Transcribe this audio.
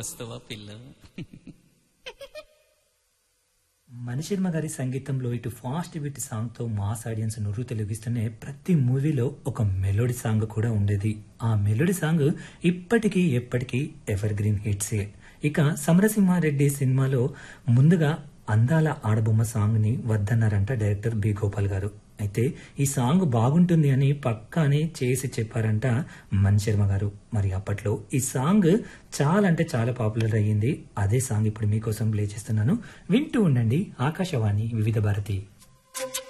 వస్తావా పిల్ల మణిశర్మ గారి సంగీతంలో ఇటు ఫాస్ట్ బిట్ సాంగ్ తో మాస్ ఆడియన్స్ నుర్రు తొలగిస్తూనే ప్రతి మూవీలో ఒక మెలోడీ సాంగ్ కూడా ఉండేది ఆ మెలోడీ సాంగ్ ఇప్పటికీ ఎప్పటికీ ఎవర్ గ్రీన్ హిట్సే ఇక సమరసింహారెడ్డి సినిమాలో ముందుగా అందాల ఆడబొమ్మ సాంగ్ ని వద్దన్నారంట డైరెక్టర్ బి గోపాల్ గారు అయితే ఈ సాంగ్ బాగుంటుంది అని పక్కానే చేసి చెప్పారంట మణిశర్మ గారు మరి అప్పట్లో ఈ సాంగ్ చాలా అంటే చాలా పాపులర్ అయ్యింది అదే సాంగ్ ఇప్పుడు మీకోసం ప్లే చేస్తున్నాను వింటూ ఉండండి ఆకాశవాణి వివిధ భారతి